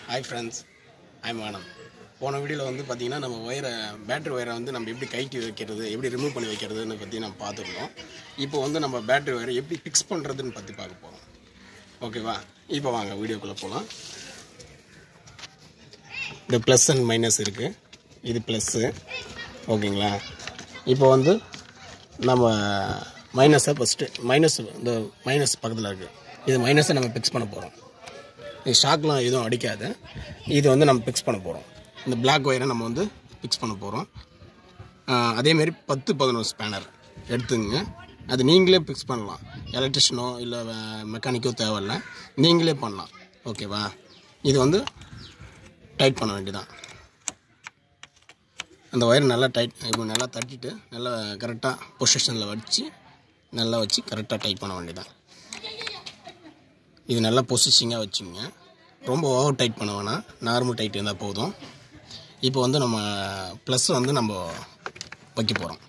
hi friends I'm Anand போன வீடியோவில் வந்து பார்த்தீங்கன்னா நம்ம ஒயரை பேட்டரி ஒயரை வந்து நம்ம எப்படி கைட்டி வைக்கிறது எப்படி ரிமூவ் பண்ணி வைக்கிறதுன்னு பற்றி நம்ம பார்த்துருந்தோம் இப்போ வந்து நம்ம பேட்டரி ஒயரை எப்படி ஃபிக்ஸ் பண்ணுறதுன்னு பற்றி பார்க்க போகிறோம் ஓகேவா இப்போ வாங்க வீடியோக்குள்ளே போகலாம் இந்த ப்ளஸ் அண்ட் மைனஸ் இருக்குது இது ப்ளஸ்ஸு ஓகேங்களா இப்போ வந்து நம்ம மைனஸை ஃபஸ்ட்டு மைனஸ் இந்த மைனஸ் பக்கத்தில் இருக்குது இது மைனஸை நம்ம ஃபிக்ஸ் பண்ண போகிறோம் இது ஷாக்லாம் எதுவும் அடிக்காது இது வந்து நம்ம ஃபிக்ஸ் பண்ண போகிறோம் இந்த பிளாக் ஒயரை நம்ம வந்து ஃபிக்ஸ் பண்ண போகிறோம் அதேமாரி பத்து பதினோரு ஸ்பேனர் எடுத்துங்க அது நீங்களே ஃபிக்ஸ் பண்ணலாம் எலக்ட்ரிஷனோ இல்லை மெக்கானிக்கோ தேவையில்ல நீங்களே பண்ணலாம் ஓகேவா இது வந்து டைட் பண்ண வேண்டியதான் அந்த ஒயர் நல்லா டைட் இப்போ நல்லா தட்டிட்டு நல்லா கரெக்டாக பொசிஷனில் வச்சு நல்லா வச்சு கரெக்டாக டைட் பண்ண வேண்டியதான் இது நல்லா பொசிஷிங்காக வச்சுங்க ரொம்ப ஓவர் டைட் பண்ண வேணாம் நார்மல் டைட் இருந்தால் போதும் இப்போ வந்து நம்ம ப்ளஸ் வந்து நம்ம வைக்க போகிறோம்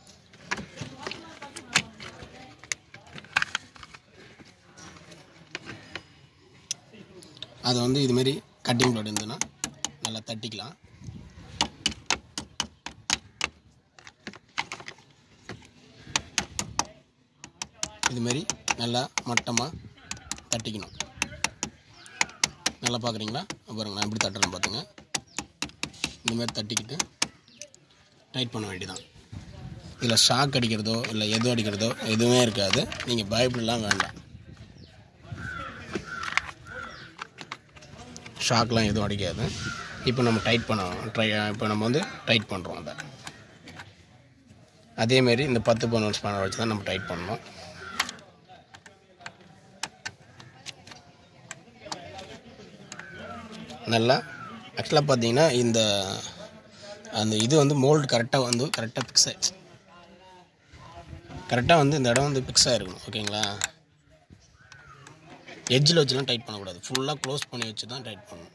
அது வந்து இதுமாரி கட்டிங் பிளேட் இருந்ததுன்னா நல்லா தட்டிக்கலாம் இதுமாரி நல்லா மட்டமாக தட்டிக்கணும் நல்லா பார்க்குறீங்களா பாருங்க நான் எப்படி தட்டுறேன் பார்த்துங்க இந்தமாரி தட்டிக்கிட்டு டைட் பண்ண வேண்டியதான் இதில் ஷாக் அடிக்கிறதோ இல்லை எது அடிக்கிறதோ எதுவுமே இருக்காது நீங்கள் பயப்படலாம் வேண்டாம் ஷாக்லாம் எதுவும் அடிக்காது இப்போ நம்ம டைட் பண்ண ட்ரை இப்போ நம்ம வந்து டைட் பண்ணுறோம் அதை அதேமாரி இந்த பத்து பன்னெண்டு ஸ்பேனர் வச்சு தான் நம்ம டைட் பண்ணணும் நல்லா ஆக்சுவலாக பார்த்தீங்கன்னா இந்த அந்த இது வந்து மோல்டு கரெக்டாக வந்து கரெக்டாக ஃபிக்ஸ் ஆயிடுச்சு கரெக்டாக வந்து இந்த இடம் வந்து ஃபிக்ஸ் ஆகிருக்கணும் ஓகேங்களா எட்ஜில் வச்சுலாம் டைட் பண்ணக்கூடாது ஃபுல்லாக க்ளோஸ் பண்ணி வச்சு தான் டைட் பண்ணணும்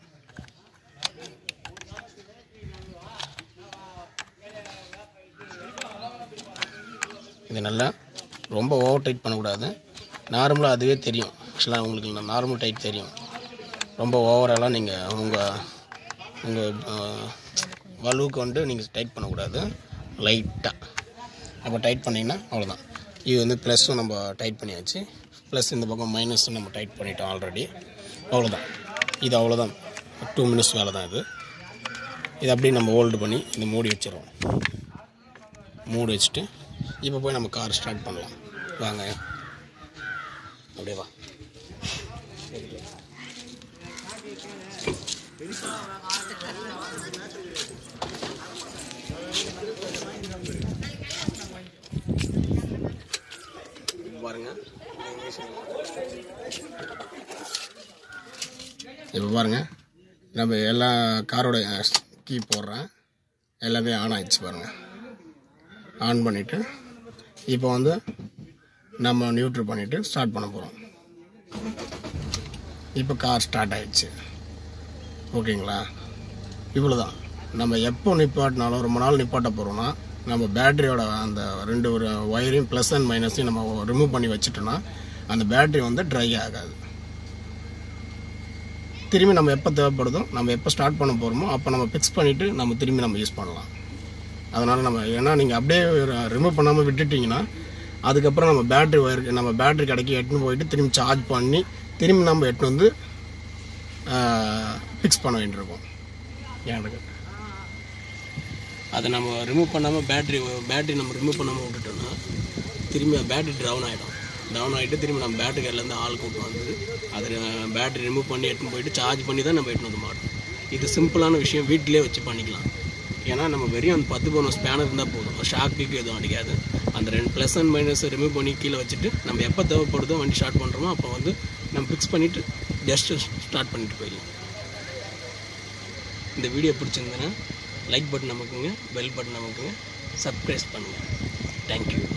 இது நல்லா ரொம்ப ஓவர் டைட் பண்ணக்கூடாது நார்மலாக அதுவே தெரியும் ஆக்சுவலாக உங்களுக்கு நார்மல் டைட் தெரியும் ரொம்ப ஓவராலாக நீங்கள் உங்கள் உங்கள் வலுவுக்கு வந்து நீங்கள் டைட் பண்ணக்கூடாது லைட்டாக அப்போ டைட் பண்ணிங்கன்னா அவ்வளோதான் இது வந்து ப்ளஸ்ஸும் நம்ம டைட் பண்ணியாச்சு ப்ளஸ் இந்த பக்கம் மைனஸும் நம்ம டைட் பண்ணிட்டோம் ஆல்ரெடி அவ்வளோதான் இது அவ்வளோதான் டூ மினிட்ஸ் வேலை தான் இது இது அப்படியே நம்ம ஹோல்டு பண்ணி இந்த மூடி வச்சிடுறோம் மூடி வச்சுட்டு இப்போ போய் நம்ம கார் ஸ்டார்ட் பண்ணலாம் வாங்க அப்படியே வா பாருங்க இப்போ பாருங்க நம்ம எல்லா காரோட கீ போடுறேன் எல்லாமே ஆன் ஆயிடுச்சு பாருங்க ஆன் பண்ணிவிட்டு இப்போ வந்து நம்ம நியூட்ரு பண்ணிவிட்டு ஸ்டார்ட் பண்ண போகிறோம் இப்போ கார் ஸ்டார்ட் ஆயிடுச்சு ஓகேங்களா இவ்வளோ தான் நம்ம எப்போ நிப்பாட்டினாலும் ரொம்ப நாள் நிப்பாட்ட போகிறோம்னா நம்ம பேட்டரியோட அந்த ரெண்டு ஒரு ஒயரையும் ப்ளஸ் அண்ட் மைனஸையும் நம்ம ரிமூவ் பண்ணி வச்சுட்டோன்னா அந்த பேட்டரி வந்து ட்ரை ஆகாது திரும்பி நம்ம எப்போ தேவைப்படுதோ நம்ம எப்போ ஸ்டார்ட் பண்ண போகிறோமோ அப்போ நம்ம ஃபிக்ஸ் பண்ணிவிட்டு நம்ம திரும்பி நம்ம யூஸ் பண்ணலாம் அதனால் நம்ம ஏன்னா நீங்கள் அப்படியே ரிமூவ் பண்ணாமல் விட்டுட்டிங்கன்னா அதுக்கப்புறம் நம்ம பேட்டரி ஒயருக்கு நம்ம பேட்டரி கடைக்கு எட்டுன்னு போயிட்டு திரும்பி சார்ஜ் பண்ணி திரும்பி நம்ம எட்டு வந்து ஃபிக்ஸ் பண்ண வேண்டியிருக்கும் எனக்கு அதை நம்ம ரிமூவ் பண்ணாமல் பேட்ரி பேட்டரி நம்ம ரிமூவ் பண்ணாமல் விட்டுட்டோம்னா திரும்பி பேட்டரி டவுன் ஆகிடும் டவுன் ஆகிட்டு திரும்பி நம்ம பேட்டரி கடையிலேருந்து ஆள் கூட்டு வந்து அதை பேட்டரி ரிமூவ் பண்ணி எடுத்துன்னு போயிட்டு சார்ஜ் பண்ணி தான் நம்ம எடுத்துன்னு வந்து மாட்டோம் இது சிம்பிளான விஷயம் வீட்டிலே வச்சு பண்ணிக்கலாம் ஏன்னா நம்ம வெறும் அந்த பத்து பவுன் ஸ்பேனர் இருந்தால் போதும் ஷாக் பீக்கு எதுவும் அடிக்காது அந்த ரெண்டு ப்ளஸ் அண்ட் மைனஸ் ரிமூவ் பண்ணி கீழே வச்சுட்டு நம்ம எப்போ தேவைப்படுதோ வண்டி ஸ்டார்ட் பண்ணுறோமோ அப்போ வந்து நம்ம ஃபிக்ஸ் பண்ணிவிட்டு ஜஸ்ட்டு ஸ்டார்ட் பண்ணிட்டு போயிடலாம் இந்த வீடியோ பிடிச்சிருந்ததுன்னா லைக் பட்டன் நமக்குங்க பெல் பட்டன் நமக்குங்க சப்ஸ்கிரைப் பண்ணுங்கள் தேங்க்யூ